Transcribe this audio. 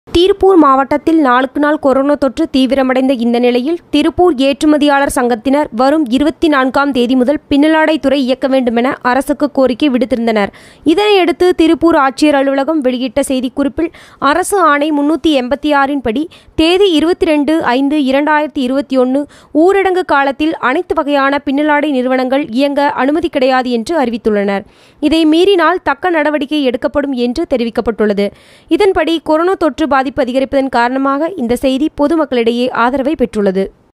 திருப்பூர் மாவட்டத்தில் நாளுக்கு நாள் கொரோனா தொற்று தீவிரமடைந்த இந்த நிலையில் திருப்பூர் ஏற்றுமதியாளர் சங்கத்தினர் வரும் இருபத்தி நான்காம் தேதி முதல் பின்னலாடை துறை இயக்க வேண்டுமென அரசுக்கு கோரிக்கை விடுத்திருந்தனர் இதனையடுத்து திருப்பூர் ஆட்சியர் அலுவலகம் வெளியிட்ட செய்திக்குறிப்பில் அரசு ஆணை முன்னூற்றி எண்பத்தி ஆறின் படி தேதி இருபத்தி ரெண்டு ஐந்து இரண்டாயிரத்தி இருபத்தி ஒன்று ஊரடங்கு காலத்தில் அனைத்து வகையான பின்னலாடை நிறுவனங்கள் இயங்க அனுமதி கிடையாது என்று அறிவித்துள்ளனர் இதை மீறினால் தக்க நடவடிக்கை எடுக்கப்படும் என்று தெரிவிக்கப்பட்டுள்ளது இதன்படி கொரோனா தொற்று பாதிப்பு அதிகரிப்பதன் காரணமாக இந்த செய்தி பொதுமக்களிடையே ஆதரவை பெற்றுள்ளது